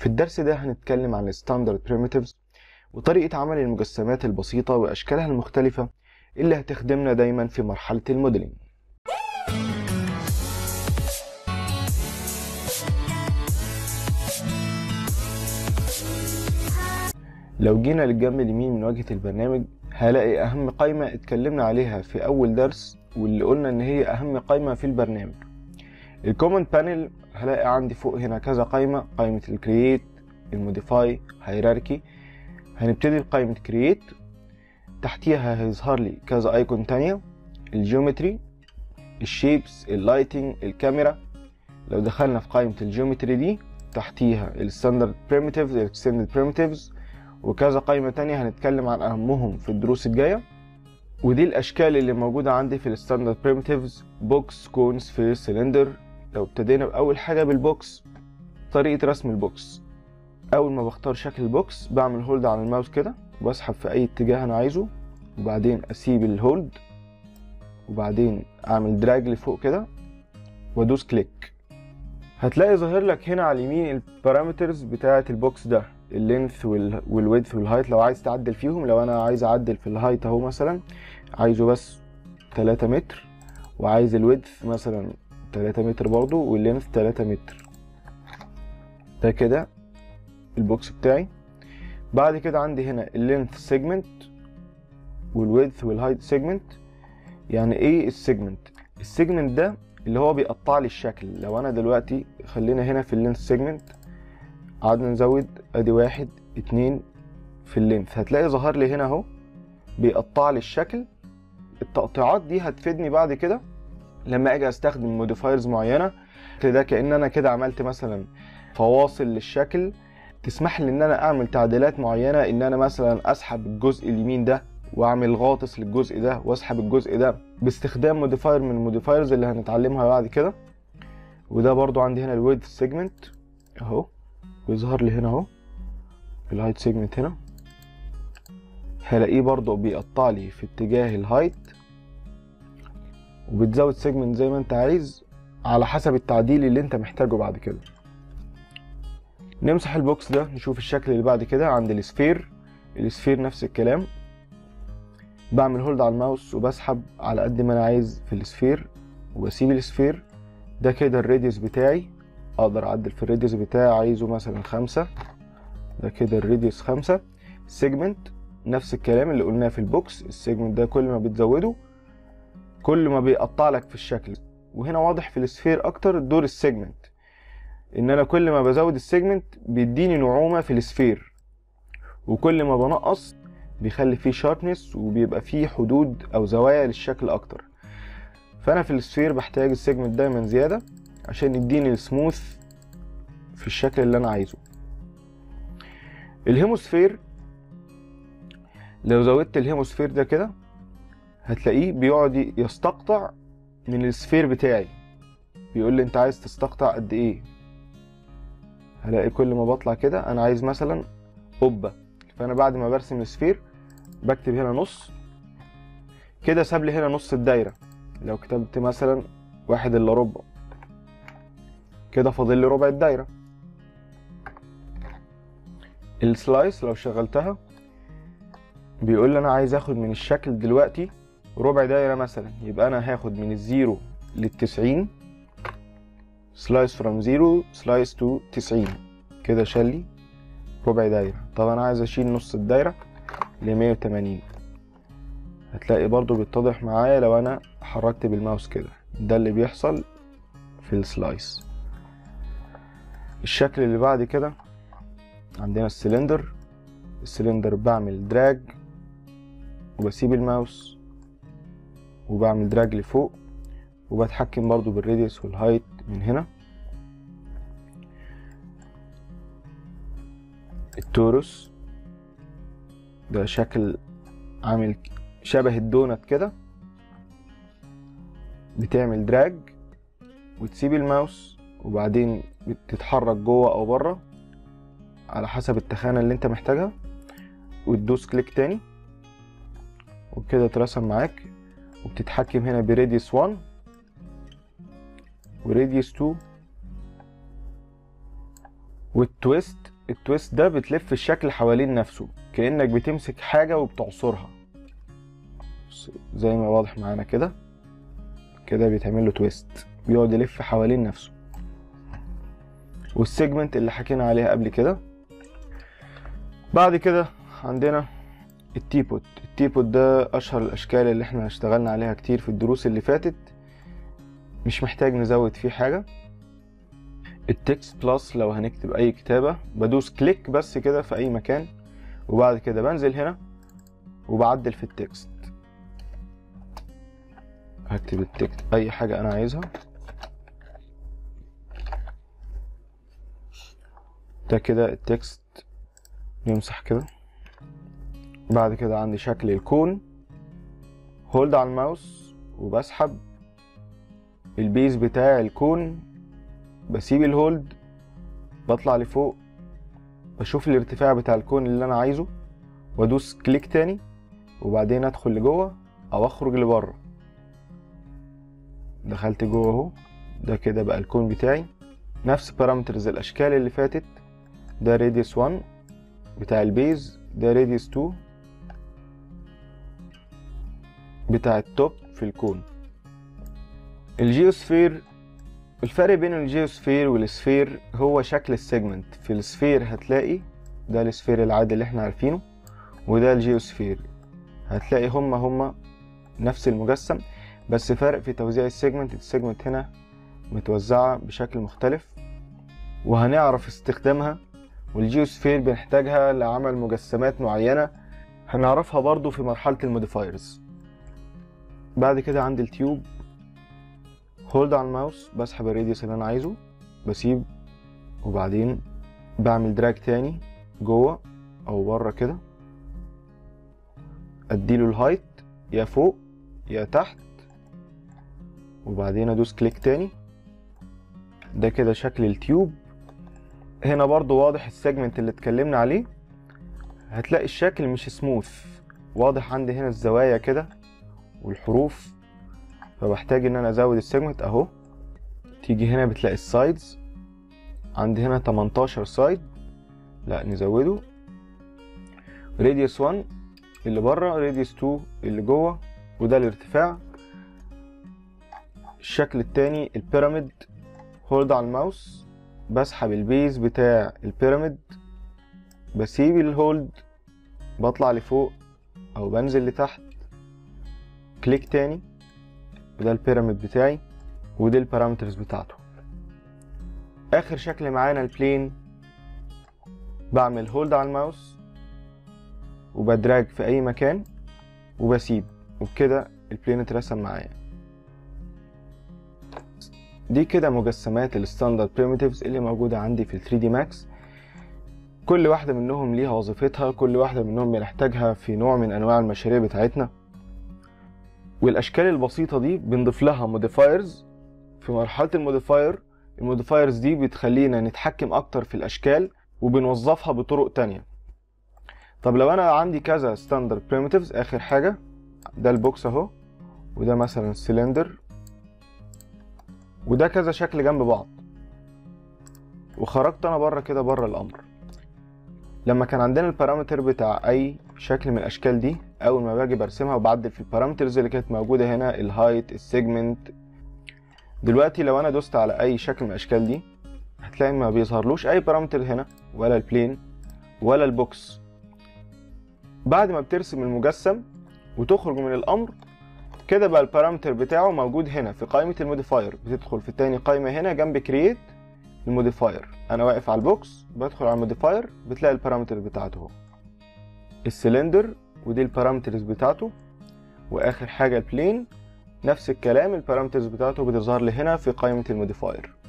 في الدرس ده هنتكلم عن الستاندرد primitives وطريقة عمل المجسمات البسيطة وأشكالها المختلفة اللي هتخدمنا دايما في مرحلة الموديلنج لو جينا للجنب اليمين من واجهة البرنامج هلاقي أهم قائمة اتكلمنا عليها في أول درس واللي قلنا إن هي أهم قائمة في البرنامج الكومنت بانل هلاقي عندي فوق هنا كذا قائمة قائمة الكرييت الموديفاي هيراركي هنبتدي بقائمة كرييت تحتيها هيظهر لي كذا ايكون تانية الجيومتري الشيبس اللايتنج الكاميرا لو دخلنا في قائمة الجيومتري دي تحتيها الستاندرد primitives الاكستندد primitives وكذا قائمة تانية هنتكلم عن أهمهم في الدروس الجاية ودي الأشكال اللي موجودة عندي في الستاندرد primitives بوكس كونز في سلندر لو ابتدينا بأول حاجة بالبوكس طريقة رسم البوكس أول ما بختار شكل البوكس بعمل هولد على الماوس كده وبسحب في أي اتجاه أنا عايزه وبعدين أسيب الهولد وبعدين أعمل دراج لفوق كده وأدوس كليك هتلاقي ظاهر لك هنا على اليمين البارامترز بتاعة البوكس ده اللينث والويدث والهايت لو عايز تعدل فيهم لو انا عايز اعدل في الهايت اهو مثلا عايزه بس 3 متر وعايز الويدث مثلا 3 متر برضو واللينث 3 متر ده كده البوكس بتاعي بعد كده عندي هنا اللينث سيجمنت والويدث والهايت سيجمنت يعني ايه السيجمنت السيجمنت ده اللي هو بيقطع لي الشكل لو انا دلوقتي خلينا هنا في اللينث سيجمنت قعدنا نزود ادي واحد اتنين في اللينث هتلاقي ظهر لي هنا اهو بيقطع لي الشكل التقطيعات دي هتفيدني بعد كده لما اجي استخدم موديفايرز معينه ده كان انا كده عملت مثلا فواصل للشكل تسمح لي ان انا اعمل تعديلات معينه ان انا مثلا اسحب الجزء اليمين ده واعمل غاطس للجزء ده واسحب الجزء ده باستخدام موديفاير من الموديفايرز اللي هنتعلمها بعد كده وده برضو عندي هنا الويدث سيجمنت اهو بيظهر لي هنا اهو الهايت سيجمنت هنا هلاقيه برضو بيقطع لي في اتجاه الهايت وبتزود سيجمنت زي ما انت عايز على حسب التعديل اللي انت محتاجه بعد كده نمسح البوكس ده نشوف الشكل اللي بعد كده عند السفير السفير نفس الكلام بعمل هولد على الماوس وبسحب على قد ما انا عايز في السفير وبسيب السفير ده كده الراديوس بتاعي اقدر اعدل في الراديوس بتاعي عايزه مثلا خمسة ده كده الراديوس خمسة سيجمنت نفس الكلام اللي قلناه في البوكس السيجمنت ده كل ما بتزوده كل ما بيقطع لك في الشكل وهنا واضح في السفير اكتر دور السيجمنت ان انا كل ما بزود السيجمنت بيديني نعومة في السفير وكل ما بنقص بيخلي فيه شاربنس وبيبقى فيه حدود او زوايا للشكل اكتر فانا في السفير بحتاج السيجمنت دايما زيادة عشان يديني السموث في الشكل اللي انا عايزه الهيموسفير لو زودت الهيموسفير ده كده هتلاقيه بيقعد يستقطع من السفير بتاعي بيقول لي انت عايز تستقطع قد ايه هلاقي كل ما بطلع كده انا عايز مثلا قبه فانا بعد ما برسم السفير بكتب هنا نص كده ساب لي هنا نص الدايره لو كتبت مثلا واحد الا ربع كده فاضل لي ربع الدايره السلايس لو شغلتها بيقول لي انا عايز اخد من الشكل دلوقتي ربع دايره مثلا يبقى انا هاخد من الزيرو للتسعين سلايس فروم زيرو سلايس تو تسعين كده شال لي ربع دايره طب انا عايز اشيل نص الدايره ل 180 هتلاقي برضو بيتضح معايا لو انا حركت بالماوس كده ده اللي بيحصل في السلايس الشكل اللي بعد كده عندنا السلندر السلندر بعمل دراج وبسيب الماوس وبعمل دراج لفوق وبتحكم برضو بالراديوس والهايت من هنا التورس ده شكل عامل شبه الدونت كده بتعمل دراج وتسيب الماوس وبعدين بتتحرك جوه او بره على حسب التخانة اللي انت محتاجها وتدوس كليك تاني وكده اترسم معاك وبتتحكم هنا براديوس 1 وراديوس 2 والتويست التويست ده بتلف الشكل حوالين نفسه كأنك بتمسك حاجة وبتعصرها زي ما واضح معانا كده كده بيتعمل له تويست بيقعد يلف حوالين نفسه والسيجمنت اللي حكينا عليها قبل كده بعد كده عندنا التيبوت التيبوت ده اشهر الاشكال اللي احنا اشتغلنا عليها كتير في الدروس اللي فاتت مش محتاج نزود فيه حاجة التكست بلس لو هنكتب اي كتابة بدوس كليك بس كده في اي مكان وبعد كده بنزل هنا وبعدل في التكست هكتب التكست اي حاجة انا عايزها ده كده التكست نمسح كده بعد كده عندي شكل الكون هولد على الماوس وبسحب البيز بتاع الكون بسيب الهولد بطلع لفوق بشوف الارتفاع بتاع الكون اللي انا عايزه وادوس كليك تاني وبعدين ادخل لجوه او اخرج لبره دخلت جوه اهو ده كده بقى الكون بتاعي نفس بارامترز الاشكال اللي فاتت ده راديوس 1 بتاع البيز ده راديوس 2 بتاع التوب في الكون الجيوسفير الفرق بين الجيوسفير والسفير هو شكل السيجمنت في السفير هتلاقي ده السفير العادي اللي احنا عارفينه وده الجيوسفير هتلاقي هما هما نفس المجسم بس فرق في توزيع السيجمنت السيجمنت هنا متوزعة بشكل مختلف وهنعرف استخدامها والجيوسفير بنحتاجها لعمل مجسمات معينة هنعرفها برضو في مرحلة الموديفايرز بعد كده عندي التيوب هولد على الماوس بسحب الراديوس اللي انا عايزه بسيب وبعدين بعمل دراج تاني جوه او بره كده اديله الهايت يا فوق يا تحت وبعدين ادوس كليك تاني ده كده شكل التيوب هنا برضو واضح السيجمنت اللي اتكلمنا عليه هتلاقي الشكل مش سموث واضح عندي هنا الزوايا كده والحروف فبحتاج ان انا ازود السيجمنت اهو تيجي هنا بتلاقي السايدز عندي هنا 18 سايد لا نزوده راديوس 1 اللي بره راديوس 2 اللي جوه وده الارتفاع الشكل التاني البيراميد هولد على الماوس بسحب البيز بتاع البيراميد بسيب الهولد بطلع لفوق او بنزل لتحت كليك تاني وده البيراميد بتاعي ودي البارامترز بتاعته اخر شكل معانا البلين بعمل هولد على الماوس وبدراج في اي مكان وبسيب وبكده البلين اترسم معايا دي كده مجسمات الستاندرد بريميتيفز اللي موجودة عندي في ال 3 دي ماكس كل واحدة منهم ليها وظيفتها كل واحدة منهم بنحتاجها في نوع من انواع المشاريع بتاعتنا والاشكال البسيطة دي بنضيف لها موديفايرز في مرحلة الموديفاير الموديفايرز دي بتخلينا نتحكم اكتر في الاشكال وبنوظفها بطرق تانية طب لو انا عندي كذا ستاندرد بريميتيفز اخر حاجة ده البوكس اهو وده مثلا السلندر وده كذا شكل جنب بعض وخرجت انا بره كده بره الامر لما كان عندنا البارامتر بتاع اي شكل من الاشكال دي اول ما باجي برسمها وبعدل في البارامترز اللي كانت موجوده هنا الهايت السيجمنت دلوقتي لو انا دوست على اي شكل من الاشكال دي هتلاقي ما بيظهرلوش اي بارامتر هنا ولا البلين ولا البوكس بعد ما بترسم المجسم وتخرج من الامر كده بقى البارامتر بتاعه موجود هنا في قائمة الموديفاير بتدخل في تاني قائمة هنا جنب كرييت الموديفاير انا واقف على البوكس بدخل على الموديفاير بتلاقي البارامتر بتاعته اهو السلندر ودي البارامترز بتاعته واخر حاجة البلين نفس الكلام البارامترز بتاعته بتظهر لي هنا في قائمة الموديفاير